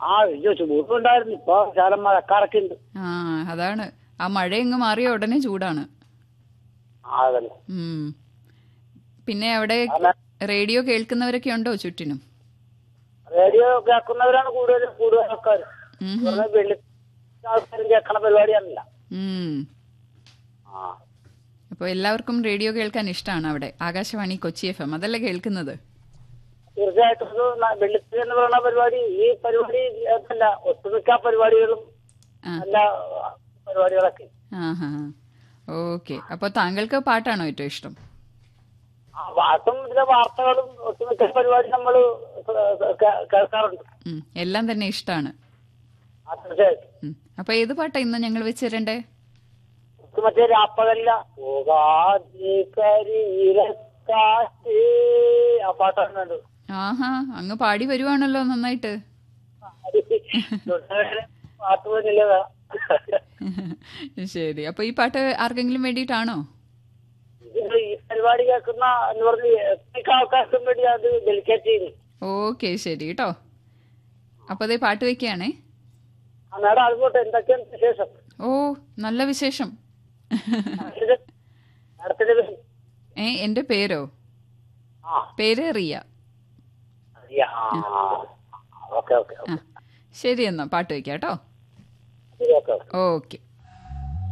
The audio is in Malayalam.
ആ അയ്യോ ചൂടുണ്ടായിരുന്നു ഇപ്പൊ ശാലം മഴക്കാറൊക്കെ ഉണ്ട് ആ അതാണ് ആ മഴ എങ്ങ് മാറിയ ഉടനെ ചൂടാണ് ആ അതന്നെ ഉം. പിന്നെ അവിടെ റേഡിയോ കേൾക്കുന്നവരൊക്കെ ഉണ്ടോ ചുറ്റിനും റേഡിയോ കേൾക്കുന്നവരാണ് കൂടുതൽ കൂടുതൽ ആൾക്കാർ ഉം. വെള്ളി ആൾക്കാരും കേൾക്കണ പരിപാടിയാണല്ല ഉം. ആ അപ്പോൾ എല്ലാവർക്കും റേഡിയോ കേൾക്കാൻ ഇഷ്ടമാണ് അവിടെ ആകാശവാണി കൊച്ചി എഫ് എം അതല്ലേ കേൾക്കുന്നത് തീർച്ചയായിട്ടും ഇത് ന- വെള്ളിത്തിരി എന്ന് പറയുന്ന പരിപാടി ഈ പരിപാടി അല്ല ഒട്ടുമിക്ക പരിപാടികളും ആ. നല്ല പരിപാടികളൊക്കെ ആ ഹാ ഓക്കെ അപ്പോൾ താങ്കൾക്ക് പാട്ടാണോ ഏറ്റവും ഇഷ്ടം ആ, പാട്ടും ഇതിലെ വാർത്തകളും ഒട്ടുമിക്ക പരിപാടി നമ്മൾ കേൾക്കാറുണ്ട് ഉം. എല്ലാം തന്നെ ഇഷ്ടമാണ് ആ, തീർച്ചയായിട്ടും അപ്പോൾ ഏത് പാട്ടാ ഇന്ന് ഞങ്ങൾ വെച്ച് തരണ്ടേ ഇത് മറ്റേ രാപ്പകല്ല പോകാതെ കരിയിലക്കാറ്റ് ആ പാട്ടാണ് വേണ്ടത് ആഹാ അങ്ങ് പാടി വരുവാണല്ലോ നന്നായിട്ട് പാട്ട് പോലില്ല ശരി അപ്പൊ ഈ പാട്ട് ആർക്കെങ്കിലും വേണ്ടിയിട്ടാണോ ഇത് ഈ പരിപാടി കേൾക്കുന്ന എന്ന് പറഞ്ഞ് മിക്ക ആൾക്കാർക്കും വേണ്ടി അത് ഡെലിക്കേറ്റ് ചെയ്യുന്നു ഓക്കെ ശരി കേട്ടോ അപ്പൊ അതേ പാട്ട് വെക്കുകയാണേ ആ മേഡം അതുപോട്ടെ എന്തൊക്കെയാണ് വിശേഷം ഓ നല്ല വിശേഷം മേഡത്തിന്റെ പേര് ഏ എന്റെ പേരോ ആ പേര് റിയ അറിയാം ആ ഓക്കെ ഓക്കെ ആ ശരി എന്നാ പാട്ട് വെക്കാം കേട്ടോ ശരി ഓക്കെ ഓക്കെ ഓക്കെ